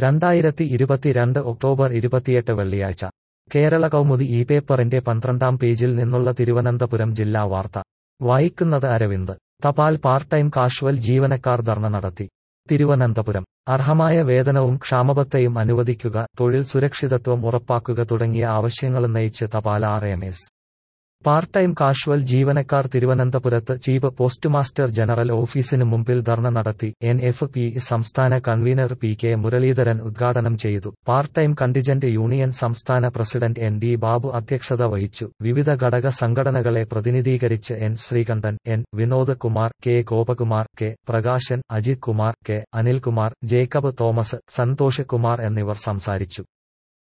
രണ്ടായിരത്തി ഇരുപത്തിരണ്ട് ഒക്ടോബർ ഇരുപത്തിയെട്ട് വെള്ളിയാഴ്ച കേരള കൗമുദി ഈ പേപ്പറിന്റെ പന്ത്രണ്ടാം പേജിൽ നിന്നുള്ള തിരുവനന്തപുരം ജില്ലാ വാർത്ത വായിക്കുന്നത് അരവിന്ദ് തപാൽ പാർട്ട് ടൈം കാഷ്വൽ ജീവനക്കാർ ധർണ നടത്തി തിരുവനന്തപുരം അർഹമായ വേതനവും ക്ഷാമബത്തയും അനുവദിക്കുക തൊഴിൽ സുരക്ഷിതത്വം ഉറപ്പാക്കുക തുടങ്ങിയ ആവശ്യങ്ങളുന്നയിച്ച് തപാൽ R M S part time casual ജീവനക്കാർ തിരുവനന്തപുരത്ത് ചീഫ് പോസ്റ്റ്മാസ്റ്റർ ജനറൽ ഓഫീസിനു മുമ്പിൽ ധർണ നടത്തി എൻ എഫ് പി സംസ്ഥാന കൺവീനർ പി കെ മുരളീധരൻ ഉദ്ഘാടനം ചെയ്തു പാർട്ട് ടൈം കണ്ടിജന്റ് യൂണിയൻ സംസ്ഥാന പ്രസിഡന്റ് എൻ ഡി ബാബു അധ്യക്ഷത വഹിച്ചു വിവിധ ഘടക സംഘടനകളെ പ്രതിനിധീകരിച്ച് N Sreekantan N Vinod Kumar K Gopakumar K Prakashan Ajith Kumar K Anilkumar Jacob Thomas Santhosh Kumar എന്നിവർ സംസാരിച്ചു